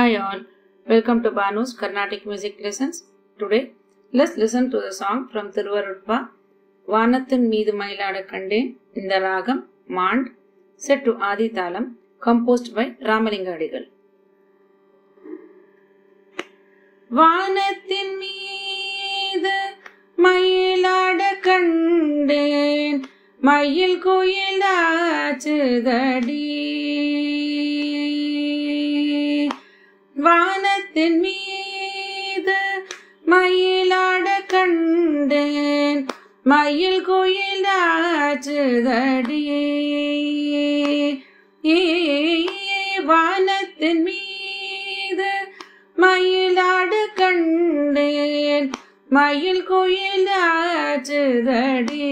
Hi all, welcome to Banu's Carnatic Music Lessons. Today, let's listen to the song from Thiruvarutpa, வானத்தின் மீது மயிலாட கண்டேன் இந்த ராகம் மாண்ட் set to ஆதி தாளம் கம்போஸ்ட் பை ராமலிங்க அடிகள் வானத்தின் மீது மயிலாட கண்டேன் மயில் குயிலாச்சுதடி வானத்தின் மீது மயிலாட கண்டேன் மயில் குயிலாச்சுதடி வானத்தின் மீது மயிலாடு கண்டேன் மயில் குயிலாச்சுதடி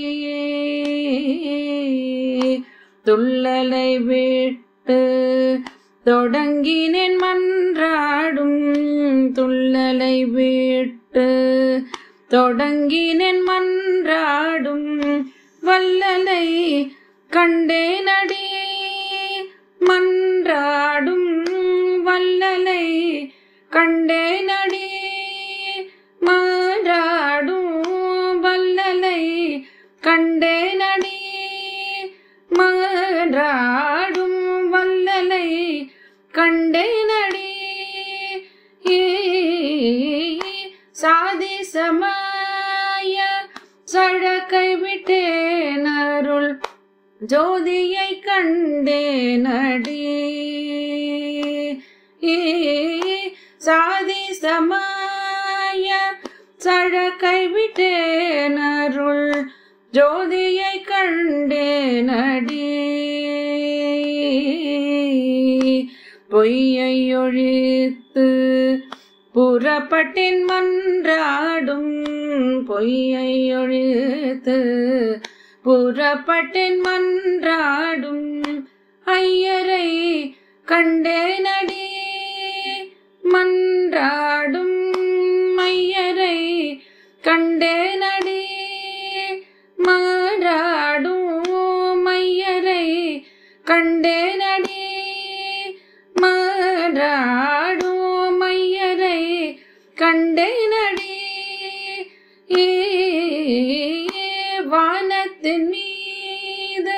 துள்ளலை விட்டு தொடங்கினேன் மன்றாடும் துள்ளலை விட்டு தொடங்கினேன் மன்றாடும் வல்லலை கண்டேனடி மன்றாடும் வல்லலை கண்டேனடி மாறாடும் வல்லலை கண்டேனடி மாறாடும் வல்லலை கண்டேனடி சாதி சமாய சழக்கை விட்டேன் அருள் ஜோதியை கண்டேனடி சாதி சமாய சழக்கை விட்டேன் அருள் ஜோதியை கண்டேனடி பொய்யை ஒழித்து புறப்பட்டேன் மன்றாடும் பொய்யை ஒழித்து புறப்பட்டேன் மன்றாடும் ஐயரை கண்டேனடி மன்றாடும் ஐயரை கண்டேனடி மாறாடும் ஐயரை கண்டேனடி மாறாடும் ஐயரை கண்டேனடி வானத்தின் மீது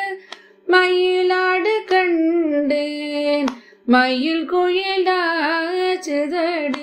மயிலாடு கண்டேன் மயில் குயிலாச்சுதடி